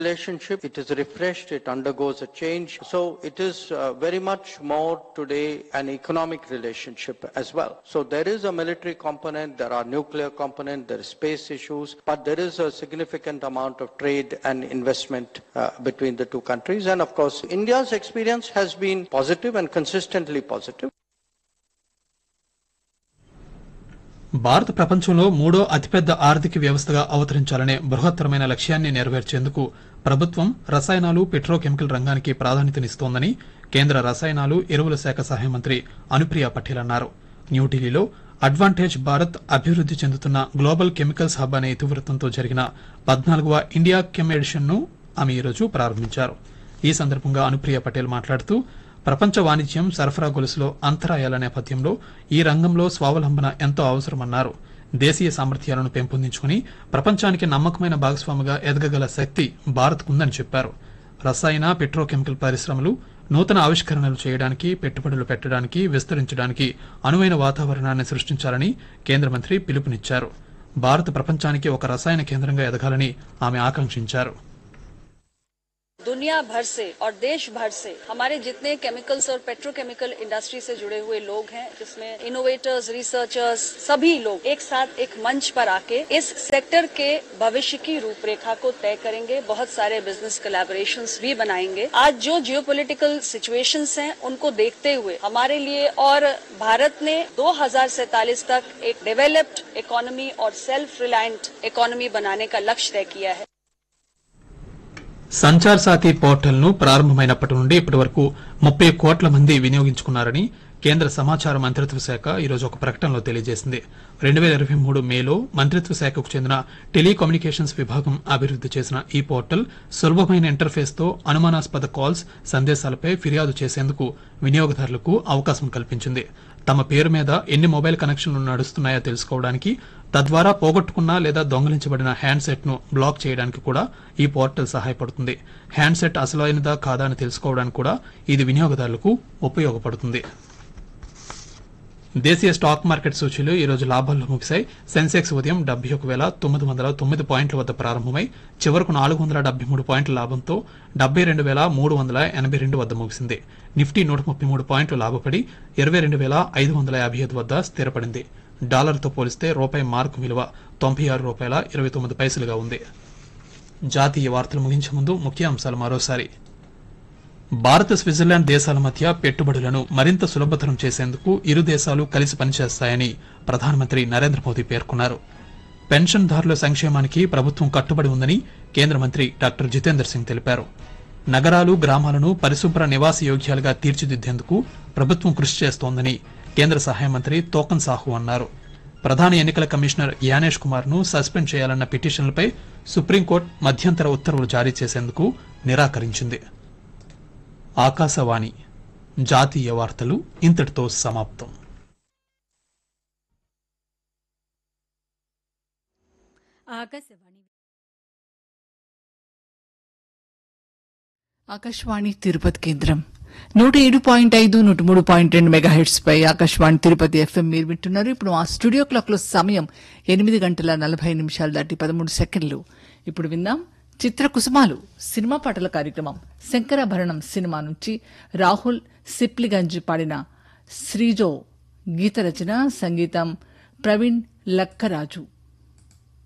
relationship. It is refreshed, it undergoes a change. So it is uh, very much more today an economic relationship as well. So there is a military component, there are nuclear component, there is space issues, but there is a significant amount of trade and investment uh, between the two countries. And of course, India's experience has been positive and consistently positive. భారత ప్రపంచంలో మూడో అతిపెద్ద ఆర్థిక వ్యవస్థగా అవతరించాలనే బృహత్తరమైన లక్ష్యాన్ని నెరవేర్చేందుకు ప్రభుత్వం రసాయనాలు petrochemical రంగానికి ప్రాధాన్యతనిస్తోందని కేంద్ర రసాయనాలు ఎరువుల శాఖ సహాయ మంత్రి అనుప్రియ పటేల్ అన్నారు న్యూఢిల్లీలో అడ్వాంటేజ్ భారత్ అభివృద్ది చెందుతున్న గ్లోబల్ కెమికల్స్ హబ్ అనే ఇతివృత్తంతో జరిగిన పద్నాలుగవ ఇండియా కెమ్ ఎడిషన్ ను ఆమె ఈరోజు ప్రారంభించారు ఈ సందర్భంగా అనుప్రియ పటేల్ మాట్లాడుతూ ప్రపంచ వాణిజ్యం సరఫరా గొలుసులో అంతరాయాల నేపథ్యంలో ఈ రంగంలో స్వావలంబన ఎంతో అవసరమన్నారు దేశీయ సామర్థ్యాలను పెంపొందించుకుని ప్రపంచానికి నమ్మకమైన భాగస్వామిగా ఎదగగల శక్తి భారత్కుందని చెప్పారు రసాయన పెట్రోకెమికల్ పరిశ్రమలు నూతన ఆవిష్కరణలు చేయడానికి పెట్టుబడులు పెట్టడానికి విస్తరించడానికి అనువైన వాతావరణాన్ని సృష్టించాలని కేంద్ర మంత్రి పిలుపునిచ్చారు భారత్ ప్రపంచానికి ఒక రసాయన కేంద్రంగా ఎదగాలని ఆమె ఆకాంక్షించారు दुनिया भर से और देश भर से हमारे जितने केमिकल्स और पेट्रोकेमिकल इंडस्ट्री से जुड़े हुए लोग हैं जिसमें इनोवेटर्स रिसर्चर्स सभी लोग एक साथ एक मंच पर आके इस सेक्टर के भविष्य की रूपरेखा को तय करेंगे बहुत सारे बिजनेस कोलैबोरेशन भी बनाएंगे आज जो जियोपॉलिटिकल सिचुएशंस हैं उनको देखते हुए हमारे लिए और भारत ने 2047 तक एक डेवलप्ड इकोनॉमी और सेल्फ रिलायंट इकोनॉमी बनाने का लक्ष्य तय किया है సంచార్ సాథీ పోర్టల్ ను ప్రారంభమైనప్పటి నుండి ఇప్పటి వరకు ముప్పై కోట్ల మంది వినియోగించుకున్నారని కేంద్ర సమాచార మంత్రిత్వ శాఖ ఈరోజు ఒక ప్రకటనలో తెలియజేసింది రెండు వేల ఇరవై మూడు మేలో మంత్రిత్వ శాఖకు చెందిన టెలికమ్యూనికేషన్స్ విభాగం అభివృద్ది చేసిన ఈ పోర్టల్ సులభమైన ఇంటర్ఫేస్ తో అనుమానాస్పద కాల్స్ సందేశాలపై ఫిర్యాదు చేసేందుకు వినియోగదారులకు అవకాశం కల్పించింది తమ పేరు మీద ఎన్ని మొబైల్ కనెక్షన్లు నడుస్తున్నాయో తెలుసుకోవడానికి తద్వారా పోగొట్టుకున్న లేదా దొంగిలించబడిన హ్యాండ్సెట్ ను బ్లాక్ చేయడానికి కూడా ఈ పోర్టల్ సహాయపడుతుంది హ్యాండ్సెట్ అసలైనదా కాదా అని తెలుసుకోవడానికి కూడా ఇది వినియోగదారులకు ఉపయోగపడుతుంది దేశీయ స్టాక్ మార్కెట్ సూచీలు ఈ రోజు లాభాల్లో ముగిశాయి సెన్సెక్స్ ఉదయం డెబ్బై ఒక వేల తొమ్మిది వందల తొమ్మిది పాయింట్ల వద్ద ప్రారంభమై చివరకు నాలుగు వందల డెబ్బై మూడు పాయింట్ల లాభంతో డెబ్బై రెండు వేల మూడు వందల ఎనభై రెండు వద్ద ముగిసింది నిఫ్టీ నూట ముప్పై మూడు పాయింట్లు లాభపడి ఇరవై రెండు వేల ఐదు వందల యాభై ఐదు వద్ద స్థిరపడింది డాలర్తో పోలిస్తే రూపాయి మార్కు విలువ తొంభై ఆరు రూపాయల ఇరవై తొమ్మిది పైసలుగా ఉంది జాతీయ వార్తలు ముగించే ముందు ముఖ్య అంశాలు మరోసారి భారత్ స్విట్జర్లాండ్ దేశాల మధ్య పెట్టుబడులను మరింత సులభతరం చేసేందుకు ఇరు దేశాలు కలిసి పనిచేస్తాయని ప్రధానమంత్రి నరేంద్ర మోదీ పేర్కొన్నారు పెన్షన్దారుల సంక్షేమానికి ప్రభుత్వం కట్టుబడి ఉందని కేంద్ర మంత్రి డాక్టర్ జితేందర్ సింగ్ తెలిపారు నగరాలు గ్రామాలను పరిశుభ్ర నివాస యోగ్యాలుగా తీర్చిదిద్దేందుకు ప్రభుత్వం కృషి చేస్తోందని కేంద్ర సహాయ మంత్రి తోకన్ సాహు అన్నారు ప్రధాన ఎన్నికల కమిషనర్ యానేష్ కుమార్ ను సస్పెండ్ చేయాలన్న పిటిషన్లపై సుప్రీంకోర్టు మధ్యంతర ఉత్తర్వులు జారీ చేసేందుకు నిరాకరించింది ఆకాశవాణి జాతీయ వార్తలు ఇంతటితో సమాప్తం ఆకాశవాణి ఆకాశవాణి తిరుపతి కేంద్రం నూట ఏడు పాయింట్ ఐదు నూట మూడు పాయింట్ రెండు మెగా హెడ్స్ పై ఆకాశవాణి తిరుపతి ఎఫ్ఎం మీరు వింటున్నారు ఇప్పుడు ఆ స్టూడియో క్లాక్ లో సమయం ఎనిమిది గంటల నలభై నిమిషాలు దాటి పదమూడు సెకండ్లు ఇప్పుడు విందాం చిత్ర కుసుమాలు సినిమా పాటల కార్యక్రమం శంకరాభరణం సినిమా నుంచి రాహుల్ సిప్లిగంజ్ పాడిన శ్రీజో గీత రచన సంగీతం ప్రవీణ్ లక్కరాజు